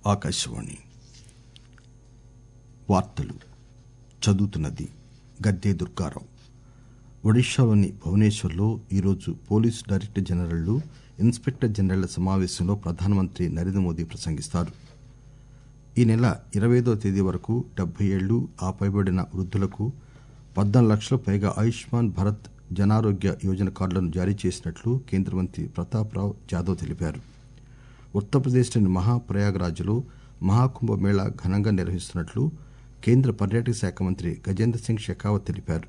ఆకాశవాణి వార్తలు చదువుతున్నది గద్దే దుర్గారావు ఒడిశాలోని భువనేశ్వర్లో ఈరోజు పోలీసు డైరెక్టర్ జనరళ్లు ఇన్స్పెక్టర్ జనరళ్ల సమావేశంలో ప్రధానమంత్రి నరేంద్ర మోదీ ప్రసంగిస్తారు ఈ నెల ఇరవైదో తేదీ వరకు డెబ్బై ఏళ్లు ఆ పైబడిన వృద్దులకు పద్నాలుగు లక్షల పైగా ఆయుష్మాన్ భారత్ జనారోగ్య యోజన కార్డులను జారీ చేసినట్లు కేంద్ర మంత్రి ప్రతాప్రావ్ జాదవ్ తెలిపారు ఉత్తరప్రదేశ్లోని మహాప్రయాగ్రాజ్లో మహాకుంభ మేళా ఘనంగా నిర్వహిస్తున్నట్లు కేంద్ర పర్యాటక శాఖ మంత్రి గజేంద్ర సింగ్ షెకావత్ తెలిపారు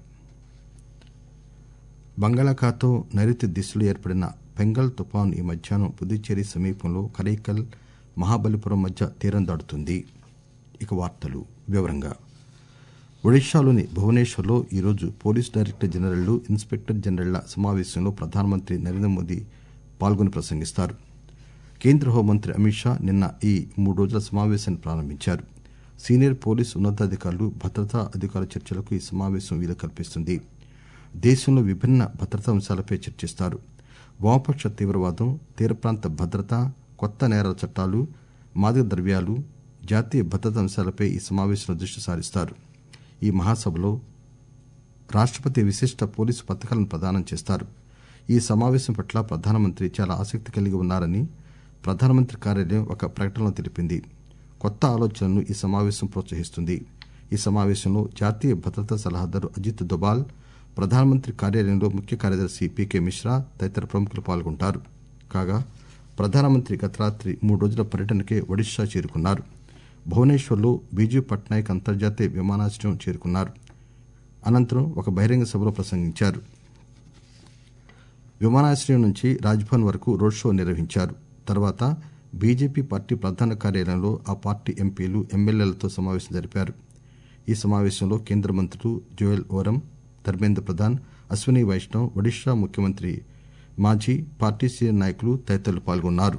బంగాళాఖాతం నైరుతి దిశలో ఏర్పడిన పెంగల్ తుపాను ఈ మధ్యాహ్నం పుదుచ్చేరి సమీపంలో కరైకల్ మహాబలిపురం మధ్య తీరం దాటుతుంది ఇక వార్తలు వివరంగా ఒడిశాలోని భువనేశ్వర్లో ఈరోజు పోలీసు డైరెక్టర్ జనరళ్లు ఇన్స్పెక్టర్ జనరళ్ల సమావేశంలో ప్రధానమంత్రి నరేంద్ర మోదీ పాల్గొని ప్రసంగిస్తారు కేంద్ర హోంమంత్రి అమిత్ షా నిన్న ఈ మూడు రోజుల సమావేశాన్ని ప్రారంభించారు సీనియర్ పోలీసు ఉన్నతాధికారులు భద్రతా అధికారుల చర్చలకు ఈ సమావేశం వీలు కల్పిస్తుంది దేశంలో విభిన్న భద్రతా అంశాలపై చర్చిస్తారు వామపక్ష తీవ్రవాదం తీరప్రాంత భద్రత కొత్త నేరాల చట్టాలు మాదక ద్రవ్యాలు జాతీయ భద్రతా అంశాలపై ఈ సమావేశంలో దృష్టి సారిస్తారు ఈ మహాసభలో రాష్టపతి విశిష్ట పోలీసు పథకాలను ప్రదానం చేస్తారు ఈ సమావేశం పట్ల ప్రధానమంత్రి చాలా ఆసక్తి కలిగి ఉన్నారని ప్రధానమంత్రి కార్యాలయం ఒక ప్రకటనలో తెలిపింది కొత్త ఆలోచనలను ఈ సమావేశం ప్రోత్సహిస్తుంది ఈ సమావేశంలో జాతీయ భద్రతా సలహాదారు అజిత్ దోబాల్ ప్రధానమంత్రి కార్యాలయంలో ముఖ్య కార్యదర్శి పీకే మిశ్రా తదితర ప్రముఖులు పాల్గొంటారు కాగా ప్రధానమంత్రి గత రాత్రి మూడు రోజుల పర్యటనకే ఒడిశా చేరుకున్నారు భువనేశ్వర్లో బీజూ పట్నాయక్ అంతర్జాతీయ విమానాశ్రయం చేరుకున్నారు అనంతరం ఒక బహిరంగ సభలో ప్రసంగించారు విమానాశ్రయం నుంచి రాజ్భవన్ వరకు రోడ్ షో నిర్వహించారు తర్వాత బీజేపీ పార్టీ ప్రధాన కార్యాలయంలో ఆ పార్టీ ఎంపీలు ఎమ్మెల్యేలతో సమావేశం జరిపారు ఈ సమావేశంలో కేంద్ర మంత్రులు జోయల్ ఓరం ధర్మేంద్ర ప్రధాన్ అశ్విని వైష్ణవ్ ఒడిశా ముఖ్యమంత్రి మాఝీ పార్టీ సీనియర్ నాయకులు తదితరులు పాల్గొన్నారు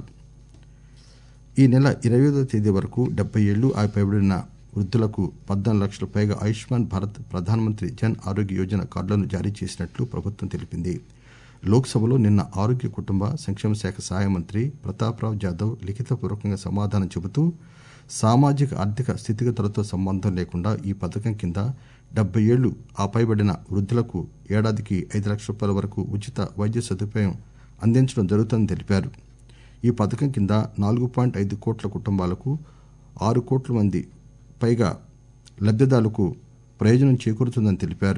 ఈ నెల ఇరవైదో తేదీ వరకు డెబ్బై ఏళ్లు ఆ పైబడిన వృద్దులకు పద్నాలుగు లక్షల పైగా ఆయుష్మాన్ భారత్ ప్రధానమంత్రి జన్ ఆరోగ్య యోజన కార్డులను జారీ చేసినట్లు ప్రభుత్వం తెలిపింది లోక్సభలో నిన్న ఆరోగ్య కుటుంబ సంక్షేమ శాఖ సహాయ మంత్రి ప్రతాప్రావ్ జాదవ్ లిఖితపూర్వకంగా సమాధానం చెబుతూ సామాజిక ఆర్థిక స్థితిగతులతో సంబంధం లేకుండా ఈ పథకం కింద డెబ్బై ఏళ్లు ఆ పైబడిన వృద్దులకు ఏడాదికి ఐదు లక్షల రూపాయల వరకు ఉచిత వైద్య సదుపాయం అందించడం జరుగుతుందని తెలిపారు ఈ పథకం కింద నాలుగు పాయింట్ ఐదు కోట్ల కుటుంబాలకు ఆరు కోట్ల మంది పైగా లబ్దిదారులకు ప్రయోజనం చేకూరుతుందని తెలిపారు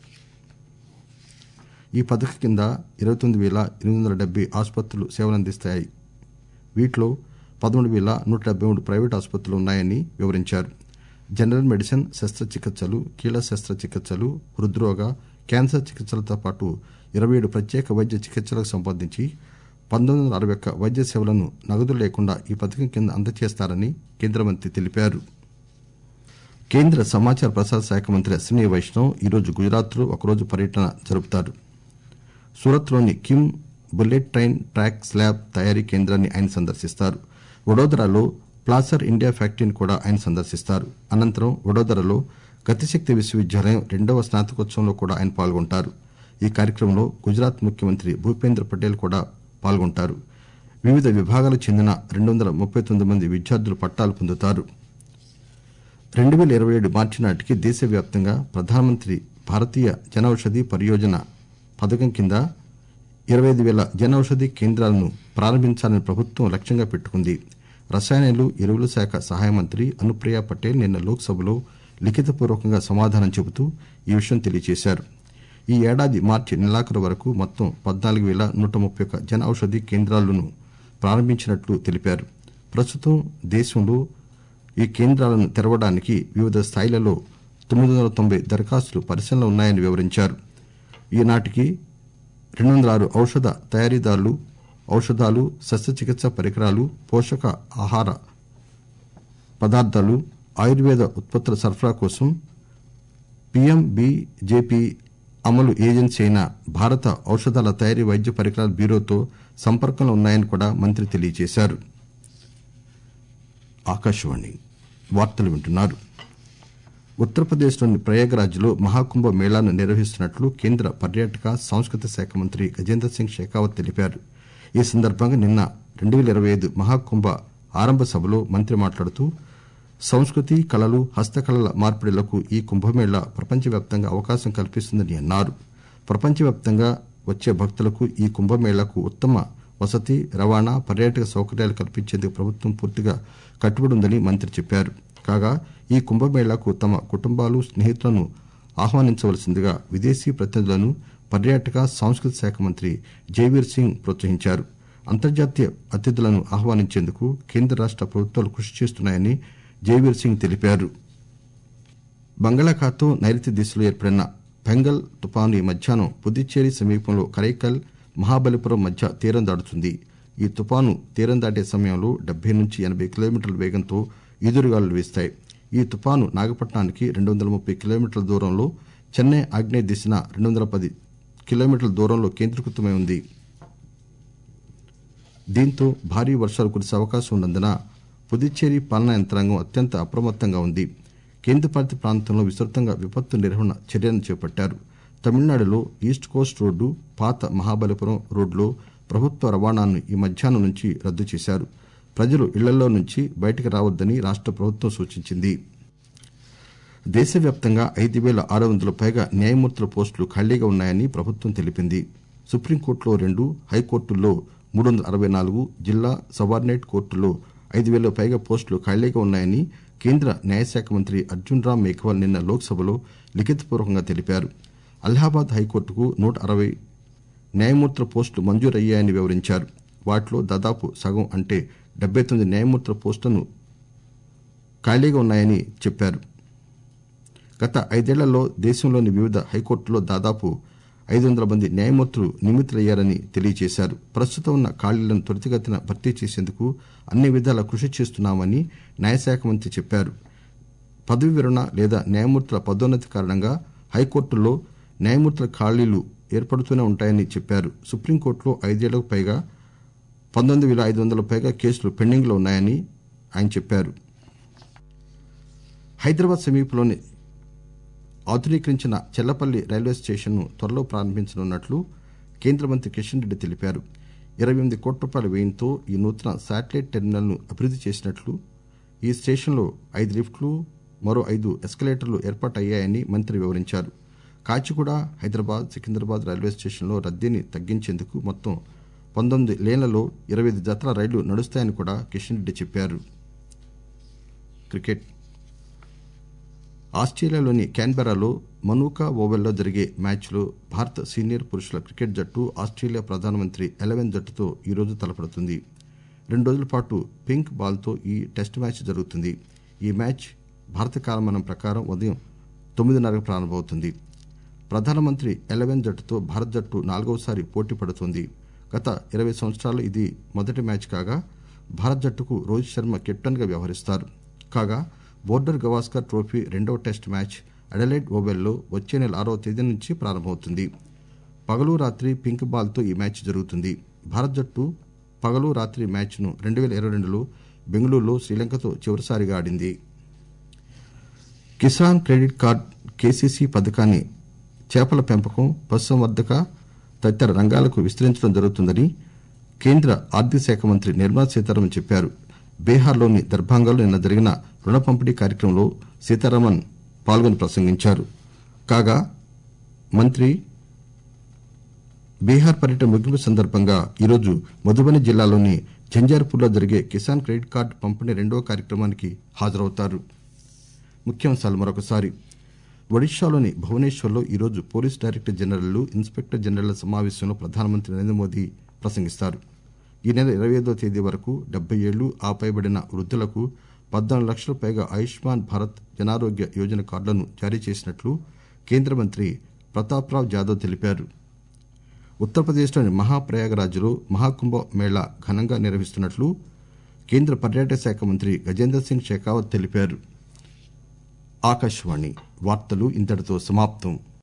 ఈ పథకం కింద ఇరవై తొమ్మిది వేల ఎనిమిది వందల డెబ్బై ఆసుపత్రులు సేవలందిస్తాయి వీటిలో పదమూడు వేల నూట డెబ్బై మూడు ప్రైవేట్ ఆసుపత్రులు ఉన్నాయని వివరించారు జనరల్ మెడిసిన్ శస్త్రచికిత్సలు కీళ్ల శస్త్రచికిత్సలు హృద్రోగ క్యాన్సర్ చికిత్సలతో పాటు ఇరవై ఏడు ప్రత్యేక వైద్య చికిత్సలకు సంబంధించి పంతొమ్మిది వందల అరవై ఒక్క వైద్య సేవలను నగదు లేకుండా ఈ పథకం కింద అందజేస్తారని కేంద్ర మంత్రి తెలిపారు కేంద్ర సమాచార ప్రసార శాఖ మంత్రి అశ్విని వైష్ణవ్ ఈరోజు గుజరాత్లో ఒకరోజు పర్యటన జరుపుతారు సూరత్లోని Kim bullet train track slab తయారీ కేంద్రాన్ని ఆయన సందర్శిస్తారు వడోదరాలో ప్లాసర్ ఇండియా ఫ్యాక్టరీని కూడా ఆయన సందర్శిస్తారు అనంతరం వడోదరలో గతిశక్తి విశ్వవిద్యాలయం రెండవ స్నాతకోత్సవంలో కూడా ఆయన పాల్గొంటారు ఈ కార్యక్రమంలో గుజరాత్ ముఖ్యమంత్రి భూపేంద్ర పటేల్ కూడా పాల్గొంటారు వివిధ విభాగాలకు చెందిన రెండు వందల ముప్పై తొమ్మిది మంది విద్యార్థులు పట్టాలు పొందుతారు రెండు వేల ఇరవై ఏడు మార్చి నాటికి దేశవ్యాప్తంగా ప్రధానమంత్రి భారతీయ జనౌషధి పరియోజన పథకం కింద ఇరవై ఐదు వేల జనౌషధి కేంద్రాలను ప్రారంభించాలని ప్రభుత్వం లక్ష్యంగా పెట్టుకుంది రసాయనాలు ఎరువుల శాఖ సహాయ మంత్రి అనుప్రియ పటేల్ నిన్న లోక్సభలో లిఖితపూర్వకంగా సమాధానం చెబుతూ ఈ విషయం తెలియజేశారు ఈ ఏడాది మార్చి నెలాఖరు వరకు మొత్తం పద్నాలుగు వేల నూట ముప్పై ఒక్క జన ఔషధి కేంద్రాలను ప్రారంభించినట్లు తెలిపారు ప్రస్తుతం దేశంలో ఈ కేంద్రాలను తెరవడానికి వివిధ స్థాయిలలో తొమ్మిది వందల తొంభై దరఖాస్తులు పరిశీలనలో ఉన్నాయని వివరించారు ఈనాటికి రెండు వందల ఆరు ఔషధ తయారీదారులు ఔషధాలు శస్త్రచికిత్స పరికరాలు పోషక ఆహార పదార్థాలు ఆయుర్వేద ఉత్పత్తుల సరఫరా కోసం పీఎంబీజేపీ అమలు ఏజెన్సీ అయిన భారత ఔషధాల తయారీ వైద్య పరికరాల బ్యూరోతో సంపర్కంలో ఉన్నాయని కూడా మంత్రి తెలియజేశారు ఆకాశవాణి వార్తలు వింటున్నారు ఉత్తరప్రదేశ్లోని ప్రయాగ్రాజ్లో మహాకుంభ మేళాను నిర్వహిస్తున్నట్లు కేంద్ర పర్యాటక సాంస్కృతిక శాఖ మంత్రి గజేంద్ర సింగ్ షెకావత్ తెలిపారు ఈ సందర్భంగా నిన్న రెండు పేల ఇరవై ఐదు మహాకుంభ ఆరంభ సభలో మంత్రి మాట్లాడుతూ సంస్కృతి కళలు హస్తకళల మార్పిడులకు ఈ కుంభమేళా ప్రపంచవ్యాప్తంగా అవకాశం కల్పిస్తుందని అన్నారు ప్రపంచవ్యాప్తంగా వచ్చే భక్తులకు ఈ కుంభమేళాకు ఉత్తమ వసతి రవాణా పర్యాటక సౌకర్యాలు కల్పించేందుకు ప్రభుత్వం పూర్తిగా కట్టుబడి ఉందని మంత్రి చెప్పారు కాగా ఈ కుంభమేళాకు తమ కుటుంబాలు స్నేహితులను ఆహ్వానించవలసిందిగా విదేశీ ప్రతినిధులను పర్యాటక సాంస్కృతిక శాఖ మంత్రి జైవీర్ సింగ్ ప్రోత్సహించారు అంతర్జాతీయ అతిథులను ఆహ్వానించేందుకు కేంద్ర రాష్ట ప్రభుత్వాలు కృషి చేస్తున్నాయని జైవీర్ సింగ్ తెలిపారు బంగాళాఖాతం నైరుతి దిశలో ఏర్పడిన పెంగల్ తుపాను ఈ మధ్యాహ్నం పుదుచ్చేరి సమీపంలో కరైకల్ మహాబలిపురం మధ్య తీరం దాటుతుంది ఈ తుపాను తీరం దాటే సమయంలో డెబ్బై నుంచి ఎనబై కిలోమీటర్ల వేగంతో ఈదురుగాలులు వీస్తాయి ఈ తుపాను నాగపట్నానికి రెండు వందల ముప్పై కిలోమీటర్ల దూరంలో చెన్నై ఆగ్నేయ దిశన రెండు వందల పది కిలోమీటర్ల దూరంలో కేంద్రీకృతమై ఉంది దీంతో భారీ వర్షాలు కురిసే అవకాశం ఉన్నందున పుదుచ్చేరి పాలనా యంత్రాంగం అత్యంత అప్రమత్తంగా ఉంది కేంద్రపాలిత ప్రాంతంలో విస్తృతంగా విపత్తు నిర్వహణ చర్యలను చేపట్టారు తమిళనాడులో ఈస్ట్ కోస్ట్ రోడ్డు పాత మహాబలిపురం రోడ్డులో ప్రభుత్వ రవాణాను ఈ మధ్యాహ్నం నుంచి రద్దు చేశారు ప్రజలు ఇళ్లలో నుంచి బయటకు రావద్దని రాష్ట ప్రభుత్వం సూచించింది దేశవ్యాప్తంగా ఐదు పేల ఆరు వందల పైగా న్యాయమూర్తుల పోస్టులు ఖాళీగా ఉన్నాయని ప్రభుత్వం తెలిపింది సుప్రీంకోర్టులో రెండు హైకోర్టుల్లో మూడు వందల అరవై నాలుగు జిల్లా సబార్డినేట్ కోర్టుల్లో ఐదు వేల పైగా పోస్టులు ఖాళీగా ఉన్నాయని కేంద్ర న్యాయశాఖ మంత్రి అర్జున్ రామ్ మేఘ్వాల్ నిన్న లోక్సభలో లిఖితపూర్వకంగా తెలిపారు అలహాబాద్ హైకోర్టుకు నూట అరవై న్యాయమూర్తుల పోస్టులు మంజూరయ్యాయని వివరించారు వాటిలో దాదాపు సగం అంటే డెబ్బై తొమ్మిది న్యాయమూర్తుల పోస్టులను ఖాళీగా ఉన్నాయని చెప్పారు గత ఐదేళ్లలో దేశంలోని వివిధ హైకోర్టుల్లో దాదాపు ఐదు వందల మంది న్యాయమూర్తులు నియమితులయ్యారని తెలియజేశారు ప్రస్తుతం ఉన్న ఖాళీలను త్వరితగతిన భర్తీ చేసేందుకు అన్ని విధాలా కృషి చేస్తున్నామని న్యాయశాఖ మంత్రి చెప్పారు పదవి విరమణ లేదా న్యాయమూర్తుల పదోన్నతి కారణంగా హైకోర్టుల్లో న్యాయమూర్తుల ఖాళీలు ఏర్పడుతూనే ఉంటాయని చెప్పారు సుప్రీంకోర్టులో ఐదేళ్లకు పైగా పంతొమ్మిది వేల ఐదు వందల పైగా కేసులు పెండింగ్లో ఉన్నాయని ఆయన చెప్పారు హైదరాబాద్ సమీపంలోని ఆధునీకరించిన చెల్లపల్లి రైల్వే స్టేషన్ను త్వరలో ప్రారంభించనున్నట్లు కేంద్ర మంత్రి కిషన్ రెడ్డి తెలిపారు ఇరవై ఎనిమిది కోట్ల రూపాయల వ్యయంతో ఈ నూతన శాటిలైట్ టెర్మినల్ను అభివృద్ది చేసినట్లు ఈ స్టేషన్లో ఐదు లిఫ్ట్లు మరో ఐదు ఎస్కలేటర్లు ఏర్పాటయ్యాయని మంత్రి వివరించారు కాచిగూడ హైదరాబాద్ సికింద్రాబాద్ రైల్వే స్టేషన్లో రద్దీని తగ్గించేందుకు మొత్తం పంతొమ్మిది లేన్లలో ఇరవై ఐదు జతల రైళ్లు నడుస్తాయని కూడా కిషన్ రెడ్డి చెప్పారు క్రికెట్ ఆస్ట్రేలియాలోని క్యాన్బెరాలో మనుకా ఓవెల్లో జరిగే మ్యాచ్లో భారత సీనియర్ పురుషుల క్రికెట్ జట్టు ఆస్ట్రేలియా ప్రధానమంత్రి ఎలెవెన్ జట్టుతో ఈరోజు తలపడుతుంది రెండు రోజుల పాటు పింక్ బాల్తో ఈ టెస్ట్ మ్యాచ్ జరుగుతుంది ఈ మ్యాచ్ భారత కాలమానం ప్రకారం ఉదయం తొమ్మిదిన్నరకు ప్రారంభమవుతుంది ప్రధానమంత్రి ఎలెవెన్ జట్టుతో భారత జట్టు నాలుగవసారి పోటీ పడుతోంది గత ఇరవై సంవత్సరాల్లో ఇది మొదటి మ్యాచ్ కాగా భారత జట్టుకు రోహిత్ శర్మ కెప్టెన్ గా వ్యవహరిస్తారు కాగా బోర్డర్ గవాస్కర్ ట్రోఫీ రెండవ టెస్ట్ మ్యాచ్ అడలైడ్ ఓవెల్లో వచ్చే నెల ఆరవ తేదీ నుంచి ప్రారంభమవుతుంది పగలు రాత్రి పింక్ బాల్ తో ఈ మ్యాచ్ జరుగుతుంది భారత జట్టు పగలు రాత్రి మ్యాచ్ ను రెండు వేల ఇరవై రెండులో బెంగళూరులో శ్రీలంకతో చివరిసారిగా ఆడింది కిసాన్ క్రెడిట్ కార్డ్ కేసీసీ పథకాన్ని చేపల పెంపకం పశుసంవర్ధక తదితర రంగాలకు విస్తరించడం జరుగుతుందని కేంద్ర ఆర్థిక శాఖ మంత్రి నిర్మలా సీతారామన్ చెప్పారు బీహార్లోని దర్భంగాలో నిన్న జరిగిన రుణ పంపిణీ కార్యక్రమంలో సీతారామన్ పాల్గొని ప్రసంగించారు కాగా మంత్రి బీహార్ పర్యటన ముగింపు సందర్భంగా ఈరోజు మధుబని జిల్లాలోని జంజార్పూర్లో జరిగే కిసాన్ క్రెడిట్ కార్డు పంపిణీ రెండవ కార్యక్రమానికి హాజరవుతారు ముఖ్యాంశాలు మరొకసారి ఒడిశాలోని భువనేశ్వర్లో ఈరోజు police director general inspector general సమావేశంలో ప్రధానమంత్రి నరేంద్ర మోదీ ప్రసంగిస్తారు ఈ నెల ఇరవై ఐదో తేదీ వరకు డెబ్బై ఏళ్లు ఆ పైబడిన వృద్ధులకు పద్నాలుగు లక్షల పైగా ఆయుష్మాన్ భారత్ జనారోగ్య యోజన కార్డులను జారీ చేసినట్లు కేంద్ర మంత్రి ప్రతాప్రావ్ జాదవ్ తెలిపారు ఉత్తరప్రదేశ్లోని మహాప్రయాగరాజ్లో మహాకుంభ మేళా ఘనంగా నిర్వహిస్తున్నట్లు కేంద్ర పర్యాటక శాఖ మంత్రి గజేంద్ర సింగ్ షెకావత్ తెలిపారు ఆకాశవాణి వార్తలు ఇంతటితో సమాప్తం